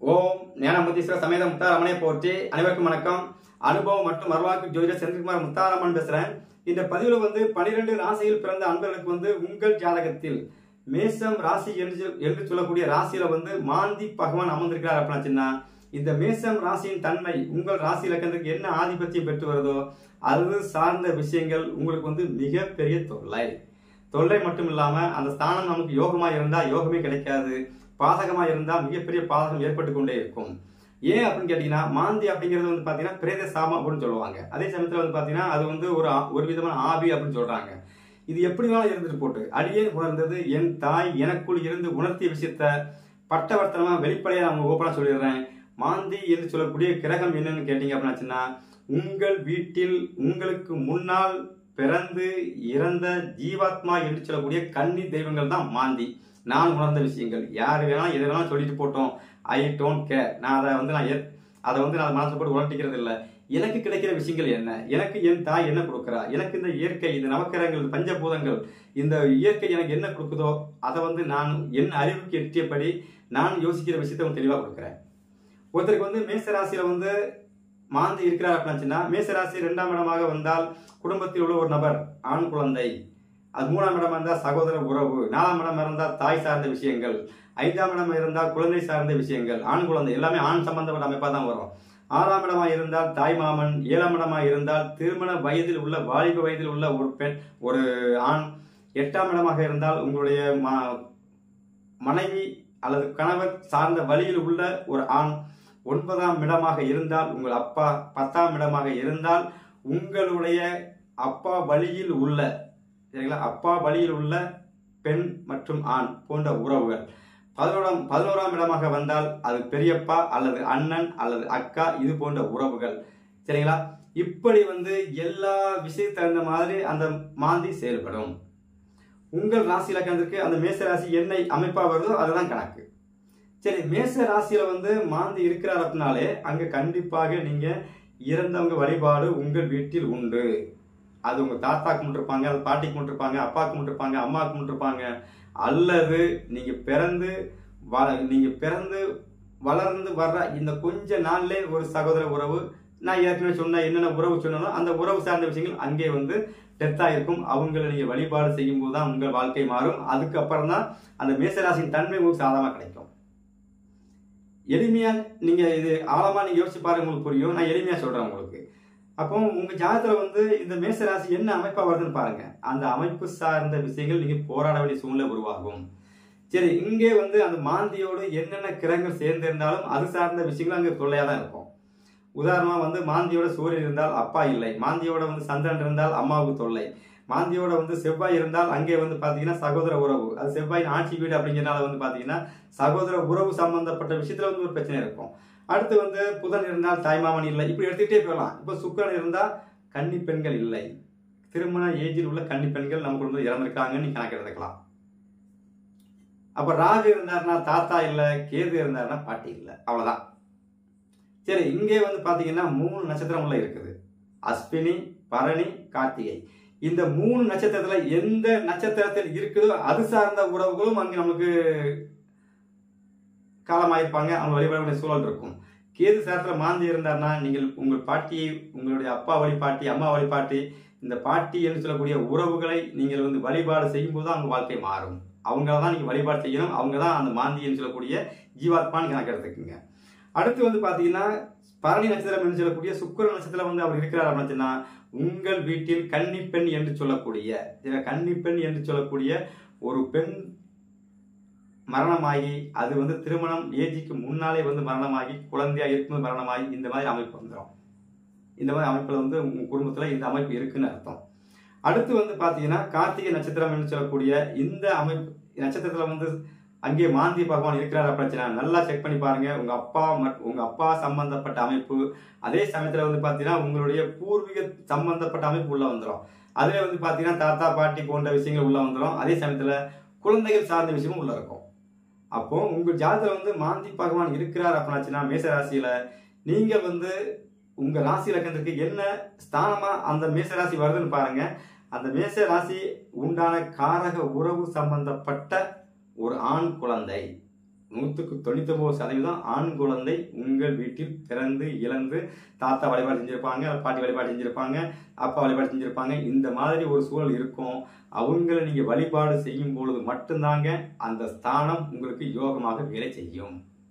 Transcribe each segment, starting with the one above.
ஓம் ஞானமுத்தீஸ்வர சமேத முத்தாரமனை போற்றி அனைவருக்கும் வணக்கம் அனுபவம் மற்றும் வரலாற்று ஜோதிடர் செந்தில்குமார் முத்தாரம்மன் பேசுறேன் இந்த பதிவுல வந்து பனிரெண்டு ராசியில் பிறந்த அன்பர்களுக்கு வந்து உங்கள் ஜாதகத்தில் மேசம் ராசி என்று என்று சொல்லக்கூடிய ராசியில வந்து மாந்தி பகவான் அமர்ந்திருக்கிறார் அப்படின்னா இந்த மேசம் ராசியின் தன்மை உங்கள் ராசி இலக்கணத்துக்கு என்ன ஆதிபத்தியம் பெற்று வருதோ அது சார்ந்த விஷயங்கள் உங்களுக்கு வந்து மிகப்பெரிய தொல்லை தொல்லை மட்டும் இல்லாம அந்த ஸ்தானம் நமக்கு யோகமா இருந்தா யோகமே கிடைக்காது பாதகமா இருந்தா மிகப்பெரிய பாதகம் ஏற்பட்டு கொண்டே இருக்கும் ஏன் அப்படின்னு கேட்டீங்கன்னா மாந்தி அப்படிங்கிறது வந்து பாத்தீங்கன்னா பிரேத சாபம் அப்படின்னு சொல்லுவாங்க அதே சமயத்துல வந்து பாத்தீங்கன்னா அது வந்து ஒரு ஆ- ஒரு விதமான ஆபி அப்படின்னு சொல்றாங்க இது எப்படி வேணாலும் இருந்துட்டு போட்டு அடியேன் உணர்ந்தது என் தாய் எனக்குள் இருந்து உணர்த்திய விஷயத்த பட்டவர்த்தனமா வெளிப்படையா நான் உங்களுக்கு ஓப்பனா சொல்லிடுறேன் மாந்தி என்று சொல்லக்கூடிய கிரகம் என்னன்னு கேட்டீங்க அப்படின்னாச்சுன்னா உங்கள் வீட்டில் உங்களுக்கு முன்னால் பிறந்து இறந்த ஜீவாத்மா என்று சொல்லக்கூடிய கன்னி தெய்வங்கள் தான் மாந்தி நான் உணர்ந்த விஷயங்கள் யார் வேணாலும் எது வேணாலும் சொல்லிட்டு போட்டோம் ஐ டோன்ட் கேர் நான் அதை வந்து நான் ஏத்- அதை வந்து நான் மனசு போட்டு உலட்டிக்கிறது இல்லை எனக்கு கிடைக்கிற விஷயங்கள் என்ன எனக்கு என் தாய் என்ன கொடுக்குறா எனக்கு இந்த இயற்கை இந்த நவக்கிரகங்கள் இந்த பஞ்சபூதங்கள் இந்த இயற்கை எனக்கு என்ன கொடுக்குதோ அதை வந்து நான் என் அறிவுக்கு எட்டியபடி நான் யோசிக்கிற விஷயத்தை வந்து தெளிவாக கொடுக்குறேன் ஒருத்தருக்கு வந்து மேசராசியில வந்து மாந்தி இருக்கிறார் அப்படின்னா மேசராசி இரண்டாம் இடமாக வந்தால் குடும்பத்தில் உள்ள ஒரு நபர் ஆண் குழந்தை அது மூணாம் இடம் இருந்தால் சகோதர உறவு நாலாம் இடம் இருந்தால் தாய் சார்ந்த விஷயங்கள் ஐந்தாம் இடம் இருந்தால் குழந்தை சார்ந்த விஷயங்கள் ஆண் குழந்தை எல்லாமே ஆண் சம்பந்தப்பட்ட அமைப்பாக தான் வரும் ஆறாம் இடமா இருந்தால் தாய் மாமன் ஏழாம் இடமா இருந்தால் திருமண வயதில் உள்ள வாலிப வயதில் உள்ள ஒரு பெண் ஒரு ஆண் எட்டாம் இடமாக இருந்தால் உங்களுடைய ம- மனைவி அல்லது கணவர் சார்ந்த வழியில் உள்ள ஒரு ஆண் ஒன்பதாம் இடமாக இருந்தால் உங்கள் அப்பா பத்தாம் இடமாக இருந்தால் உங்களுடைய அப்பா வழியில் உள்ள சரிங்களா அப்பா வழியில் உள்ள பெண் மற்றும் ஆண் போன்ற உறவுகள் பதினோராம் பதினோராம் இடமாக வந்தால் அது பெரியப்பா அல்லது அண்ணன் அல்லது அக்கா இது போன்ற உறவுகள் சரிங்களா இப்படி வந்து எல்லா விஷயத்துக்கு தகுந்த மாதிரி அந்த மாந்தி செயல்படும் உங்கள் ராசி இலக்கணத்திற்கு அந்த மேச ராசி என்ன அமைப்பா வருதோ அதுதான் கணக்கு சரி மேச ராசியில வந்து மாந்தி இருக்கிறார் அப்படின்னாலே அங்க கண்டிப்பாக நீங்க இறந்தவங்க வழிபாடு உங்கள் வீட்டில் உண்டு அது உங்க தாத்தா கும்பிட்டுருப்பாங்க அது பாட்டி கும்பிட்டுருப்பாங்க அப்பா கும்பிட்டுருப்பாங்க அம்மா கும்பிட்டுருப்பாங்க அல்லது நீங்க பிறந்து வள நீங்க பிறந்து வளர்ந்து வர்ற இந்த கொஞ்ச நாள்லே ஒரு சகோதர உறவு நான் ஏற்கனவே சொன்ன என்னென்ன உறவு சொன்னாலும் அந்த உறவு சார்ந்த விஷயங்கள் அங்கே வந்து டெத் ஆயிருக்கும் அவங்களை நீங்க வழிபாடு செய்யும் போது தான் உங்கள் வாழ்க்கை மாறும் அதுக்கப்புறம் தான் அந்த மேசராசியின் தன்மை உங்களுக்கு சாதகமாக கிடைக்கும் எளிமையா நீங்க இது ஆழமா நீங்க யோசிச்சு பாருங்க உங்களுக்கு புரியும் நான் எளிமையா சொல்றேன் உங்களுக்கு அப்போ உங்க ஜாதகத்துல வந்து இந்த மேசராசி என்ன அமைப்பா வருதுன்னு பாருங்க அந்த அமைப்பு சார்ந்த விஷயங்கள் நீங்க போராட வேண்டிய சூழ்நிலை உருவாகும் சரி இங்கே வந்து அந்த மாந்தியோடு என்னென்ன கிரகங்கள் சேர்ந்து இருந்தாலும் அது சார்ந்த விஷயங்கள் அங்கே தொல்லையா தான் இருக்கும் உதாரணமா வந்து மாந்தியோட சூரியன் இருந்தால் அப்பா இல்லை மாந்தியோட வந்து சந்திரன் இருந்தால் அம்மாவுக்கு தொல்லை மாந்தியோட வந்து செவ்வாய் இருந்தால் அங்கே வந்து பாத்தீங்கன்னா சகோதர உறவு அது செவ்வாயின் ஆட்சி வீடு அப்படிங்கிறனால வந்து பாத்தீங்கன்னா சகோதர உறவு சம்பந்தப்பட்ட விஷயத்துல வந்து ஒரு பிரச்சனை இருக்கும் அடுத்து வந்து புதன் இருந்தால் தாய்மாமன் இல்லை இப்படி எடுத்துக்கிட்டே போகலாம் இப்போ சுக்கிரன் இருந்தால் கன்னி பெண்கள் இல்லை திருமண ஏஜில் உள்ள கன்னி பெண்கள் நம்ம குடும்பத்தில் இறந்திருக்காங்கன்னு நீ கணக்கு எடுத்துக்கலாம் அப்ப ராகு இருந்தாருன்னா தாத்தா இல்லை கேது இருந்தாருன்னா பாட்டி இல்லை அவ்வளவுதான் சரி இங்கே வந்து பாத்தீங்கன்னா மூணு நட்சத்திரம் உள்ள இருக்குது அஸ்வினி பரணி கார்த்திகை இந்த மூணு நட்சத்திரத்துல எந்த நட்சத்திரத்தில் இருக்குதோ அது சார்ந்த உறவுகளும் அங்கே நமக்கு காலமாயிருப்பாங்க அவங்க வழிபட வேண்டிய சூழல் இருக்கும் கேது சாரத்தில் மாந்தி இருந்தார்னா நீங்கள் உங்கள் பாட்டியை உங்களுடைய அப்பா வழிபாட்டி அம்மா வழிபாட்டி இந்த பாட்டி என்று சொல்லக்கூடிய உறவுகளை நீங்கள் வந்து வழிபாடு செய்யும்போது தான் அவங்க வாழ்க்கை மாறும் அவங்கள தான் நீங்கள் வழிபாடு செய்யணும் அவங்க தான் அந்த மாந்தி என்று சொல்லக்கூடிய ஜீவாத்மான்னு கணக்கு எடுத்துக்கோங்க அடுத்து வந்து பார்த்தீங்கன்னா பரணி நட்சத்திரம் என்று சொல்லக்கூடிய சுக்கிர நட்சத்திரம் வந்து அவர் இருக்கிறார் அப்படின்னு சொன்னா உங்கள் வீட்டில் கன்னிப்பெண் என்று சொல்லக்கூடிய இதுல கன்னிப்பெண் என்று சொல்லக்கூடிய ஒரு பெண் மரணமாகி அது வந்து திருமணம் ஏஜிக்கு முன்னாலே வந்து மரணமாகி குழந்தையா இருக்கும்போது மரணமாகி இந்த மாதிரி அமைப்பு வந்துடும் இந்த மாதிரி அமைப்புல வந்து உங்க குடும்பத்துல இந்த அமைப்பு இருக்குன்னு அர்த்தம் அடுத்து வந்து பாத்தீங்கன்னா கார்த்திகை நட்சத்திரம் என்று சொல்லக்கூடிய இந்த அமைப்பு நட்சத்திரத்துல வந்து அங்கே மாந்தி பகவான் இருக்கிறாரா பிரச்சனை நல்லா செக் பண்ணி பாருங்க உங்க அப்பா மட்- உங்க அப்பா சம்பந்தப்பட்ட அமைப்பு அதே சமயத்துல வந்து பாத்தீங்கன்னா உங்களுடைய பூர்வீக சம்பந்தப்பட்ட அமைப்பு உள்ள வந்துடும் அதுல வந்து பாத்தீங்கன்னா தாத்தா பாட்டி போன்ற விஷயங்கள் உள்ள வந்துடும் அதே சமயத்துல குழந்தைகள் சார்ந்த விஷயமும் உள்ள இருக்கும் அப்போ உங்க ஜாதகத்துல வந்து மாந்தி பகவான் இருக்கிறார் அப்படின்னாச்சுன்னா மேச ராசியில நீங்க வந்து உங்க ராசி இலக்கணத்துக்கு என்ன ஸ்தானமா அந்த மேச ராசி வருதுன்னு பாருங்க அந்த மேச ராசி உண்டான காரக உறவு சம்பந்தப்பட்ட ஒரு ஆண் குழந்தை நூற்றுக்கு தொண்ணூத்தொம்பது சதவீதம் ஆண் குழந்தை உங்கள் வீட்டில் பிறந்து இழந்து தாத்தா வழிபாடு செஞ்சுருப்பாங்க பாட்டி வழிபாடு செஞ்சுருப்பாங்க அப்பா வழிபாடு செஞ்சுருப்பாங்க இந்த மாதிரி ஒரு சூழல் இருக்கும் அவங்கள நீங்கள் வழிபாடு செய்யும் பொழுது மட்டும்தாங்க அந்த ஸ்தானம் உங்களுக்கு யோகமாக வேலை செய்யும்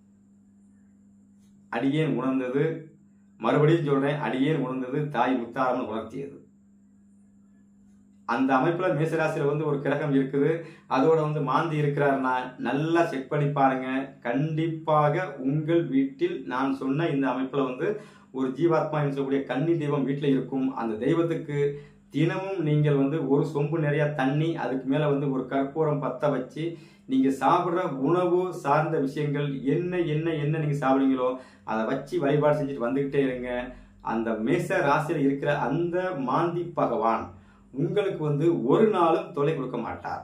அடியேன் உணர்ந்தது மறுபடியும் சொல்றேன் அடியேன் உணர்ந்தது தாய் முத்தாரம்னு உணர்த்தியது அந்த அமைப்புல மேசராசியில வந்து ஒரு கிரகம் இருக்குது அதோட வந்து மாந்தி இருக்கிறாருன்னா நல்லா செக் பண்ணி பாருங்க கண்டிப்பாக உங்கள் வீட்டில் நான் சொன்ன இந்த அமைப்புல வந்து ஒரு ஜீவாத்மா என்று சொல்லக்கூடிய கன்னி தெய்வம் வீட்டில் இருக்கும் அந்த தெய்வத்துக்கு தினமும் நீங்கள் வந்து ஒரு சொம்பு நிறைய தண்ணி அதுக்கு மேல வந்து ஒரு கற்பூரம் பத்த வச்சு நீங்க சாப்பிட்ற உணவு சார்ந்த விஷயங்கள் என்ன என்ன என்ன நீங்க சாப்பிடுறீங்களோ அதை வச்சு வழிபாடு செஞ்சுட்டு வந்துகிட்டே இருங்க அந்த மேச ராசியில் இருக்கிற அந்த மாந்தி பகவான் உங்களுக்கு வந்து ஒரு நாளும் தொலை கொடுக்க மாட்டார்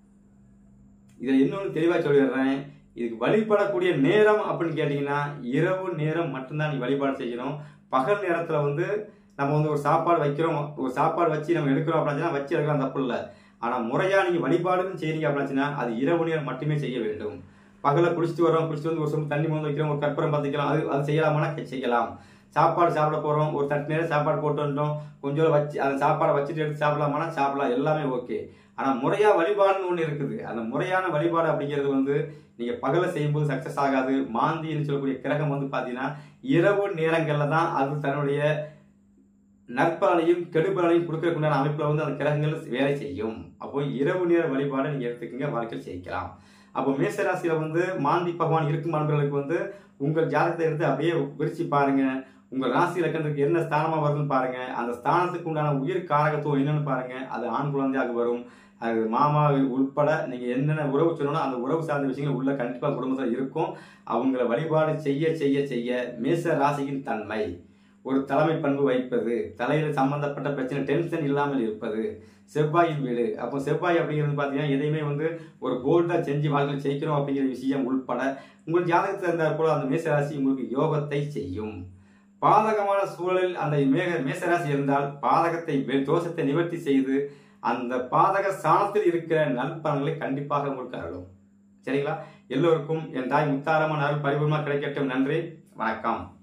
இதை இன்னொன்று தெளிவாக சொல்லிடுறேன் இதுக்கு வழிபடக்கூடிய நேரம் அப்படின்னு கேட்டிங்கன்னா இரவு நேரம் மட்டும்தான் நீ வழிபாடு செய்யணும் பகல் நேரத்தில் வந்து நம்ம வந்து ஒரு சாப்பாடு வைக்கிறோம் ஒரு சாப்பாடு வச்சு நம்ம எடுக்கிறோம் அப்படின்னா வச்சு எடுக்கலாம் தப்பு இல்லை ஆனால் முறையாக நீங்கள் வழிபாடுன்னு செய்றீங்க அப்படின்னா அது இரவு நேரம் மட்டுமே செய்ய வேண்டும் பகலை குளிச்சுட்டு வரோம் குளிச்சுட்டு வந்து ஒரு சொம்பு தண்ணி மோந்து வைக்கிறோம் ஒரு கற்பூரம் பற்றிக்கலாம் அது அது செய்யலாமானா செய்யலாம் சாப்பாடு சாப்பிட போகிறோம் ஒரு தட்டு நேரம் சாப்பாடு போட்டு வந்துட்டோம் கொஞ்சம் வச்சு அந்த சாப்பாடை வச்சுட்டு எடுத்து சாப்பிடலாமானா சாப்பிடலாம் எல்லாமே ஓகே ஆனால் முறையாக வழிபாடுன்னு ஒன்று இருக்குது அந்த முறையான வழிபாடு அப்படிங்கிறது வந்து நீங்கள் பகலை செய்யும்போது சக்ஸஸ் ஆகாது மாந்தின்னு சொல்லக்கூடிய கிரகம் வந்து பார்த்தீங்கன்னா இரவு நேரங்களில் தான் அது தன்னுடைய நற்பலனையும் கெடுபலனையும் கொடுக்கறதுக்குண்டான அமைப்பில் வந்து அந்த கிரகங்கள் வேலை செய்யும் அப்போ இரவு நேர வழிபாடை நீங்கள் எடுத்துக்கங்க வாழ்க்கையில் ஜெயிக்கலாம் அப்போ மேசராசியில் வந்து மாந்தி பகவான் இருக்கும் அன்பர்களுக்கு வந்து உங்கள் ஜாதகத்தை எடுத்து அப்படியே விரிச்சு பாருங்க உங்கள் ராசி இலக்கணத்துக்கு என்ன ஸ்தானமாக வருதுன்னு பாருங்க அந்த ஸ்தானத்துக்கு உண்டான உயிர் காரகத்துவம் என்னன்னு பாருங்க அது ஆண் குழந்தையாக வரும் அது மாமா உட்பட நீங்கள் என்னென்ன உறவு சொல்லணும் அந்த உறவு சார்ந்த விஷயங்கள் உள்ள கண்டிப்பாக குடும்பத்தில் இருக்கும் அவங்கள வழிபாடு செய்ய செய்ய செய்ய மேச ராசியின் தன்மை ஒரு தலைமை பண்பு வைப்பது தலையில் சம்பந்தப்பட்ட பிரச்சனை டென்ஷன் இல்லாமல் இருப்பது செவ்வாயின் வீடு அப்போ செவ்வாய் அப்படிங்கிறது பார்த்தீங்கன்னா எதையுமே வந்து ஒரு கோல்டாக செஞ்சு வாழ்க்கையில் ஜெயிக்கணும் அப்படிங்கிற விஷயம் உள்பட உங்கள் ஜாதகத்தில் இருந்தால் போல அந்த மேசராசி உங்களுக்கு யோகத்தை செய்யும் பாதகமான சூழலில் அந்த மேக மேசராசி இருந்தால் பாதகத்தை தோஷத்தை நிவர்த்தி செய்து அந்த பாதக சாணத்தில் இருக்கிற நற்பலன்களை கண்டிப்பாக உங்களுக்கு அருளும் சரிங்களா எல்லோருக்கும் என் தாய் முத்தாரமான அருள் பரிபூர்ணமாக கிடைக்கட்டும் நன்றி வணக்கம்